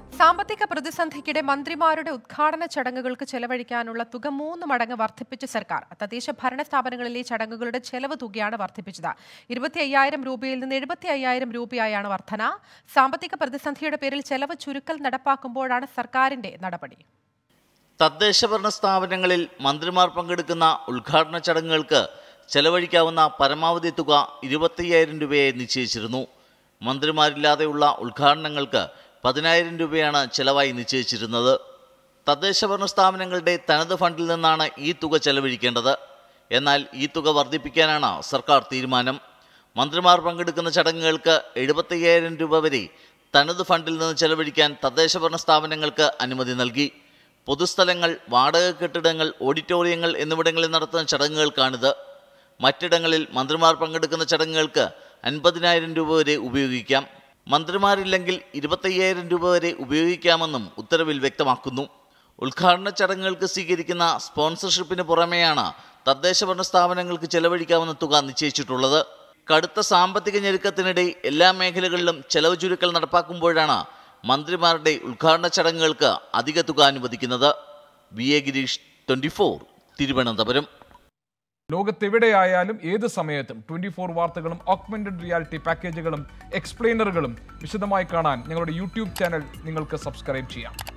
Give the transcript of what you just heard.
സാമ്പത്തിക പ്രതിസന്ധിക്കിടെ മന്ത്രിമാരുടെ ഉദ്ഘാടന ചടങ്ങുകൾക്ക് ചെലവഴിക്കാനുള്ള തുക മൂന്ന് മടങ്ങ് വർദ്ധിപ്പിച്ച സർക്കാർ തദ്ദേശ ഭരണ സ്ഥാപനങ്ങളിലെ ചടങ്ങുകളുടെ ചെലവ് തുകയാണ് വർദ്ധിപ്പിച്ചത് ഇരുപത്തി അയ്യായിരം രൂപയിൽ നിന്ന് എഴുപത്തി അയ്യായിരം രൂപയായാണ് വർധന സാമ്പത്തിക പ്രതിസന്ധിയുടെ പേരിൽ ചെലവ് ചുരുക്കൽ നടപ്പാക്കുമ്പോഴാണ് സർക്കാരിന്റെ നടപടി തദ്ദേശഭരണ സ്ഥാപനങ്ങളിൽ മന്ത്രിമാർ പങ്കെടുക്കുന്ന ഉദ്ഘാടന ചടങ്ങുകൾക്ക് ചെലവഴിക്കാവുന്ന പരമാവധി തുക ഇരുപത്തയ്യായിരം രൂപയെ നിശ്ചയിച്ചിരുന്നു മന്ത്രിമാരില്ലാതെയുള്ള ഉദ്ഘാടനങ്ങൾക്ക് പതിനായിരം രൂപയാണ് ചെലവായി നിശ്ചയിച്ചിരുന്നത് തദ്ദേശഭരണ സ്ഥാപനങ്ങളുടെ തനത് ഫണ്ടിൽ നിന്നാണ് ഈ തുക ചെലവഴിക്കേണ്ടത് എന്നാൽ ഈ തുക വർദ്ധിപ്പിക്കാനാണ് സർക്കാർ തീരുമാനം മന്ത്രിമാർ പങ്കെടുക്കുന്ന ചടങ്ങുകൾക്ക് എഴുപത്തയ്യായിരം രൂപ വരെ തനത് ഫണ്ടിൽ നിന്ന് ചെലവഴിക്കാൻ തദ്ദേശഭരണ സ്ഥാപനങ്ങൾക്ക് അനുമതി നൽകി പൊതുസ്ഥലങ്ങൾ വാടക കെട്ടിടങ്ങൾ ഓഡിറ്റോറിയങ്ങൾ എന്നിവിടങ്ങളിൽ നടത്തുന്ന ചടങ്ങുകൾക്കാണിത് മറ്റിടങ്ങളിൽ മന്ത്രിമാർ പങ്കെടുക്കുന്ന ചടങ്ങുകൾക്ക് അൻപതിനായിരം രൂപ വരെ ഉപയോഗിക്കാം മന്ത്രിമാരില്ലെങ്കിൽ ഇരുപത്തയ്യായിരം രൂപ വരെ ഉപയോഗിക്കാമെന്നും ഉത്തരവിൽ വ്യക്തമാക്കുന്നു ഉദ്ഘാടന ചടങ്ങുകൾക്ക് സ്വീകരിക്കുന്ന സ്പോൺസർഷിപ്പിന് പുറമെയാണ് തദ്ദേശഭരണ സ്ഥാപനങ്ങൾക്ക് ചെലവഴിക്കാവുന്ന തുക നിശ്ചയിച്ചിട്ടുള്ളത് കടുത്ത സാമ്പത്തിക ഞെരുക്കത്തിനിടെ എല്ലാ മേഖലകളിലും ചെലവ് ചുരുക്കൽ നടപ്പാക്കുമ്പോഴാണ് മന്ത്രിമാരുടെ ഉദ്ഘാടന ചടങ്ങുകൾക്ക് അധിക തുക അനുവദിക്കുന്നത് V A Girish twenty four Thiruvananthapuram ലോകത്തെവിടെയായാലും ഏത് സമയത്തും ട്വന്റി ഫോർ വാർത്തകളും ഓഗ്മെന്റഡ് റിയാലിറ്റി പാക്കേജുകളും എക്സ്പ്ലെയിനറുകളും വിശദമായി കാണാൻ ഞങ്ങളുടെ യൂട്യൂബ് ചാനൽ നിങ്ങൾക്ക് സബ്സ്ക്രൈബ് ചെയ്യാം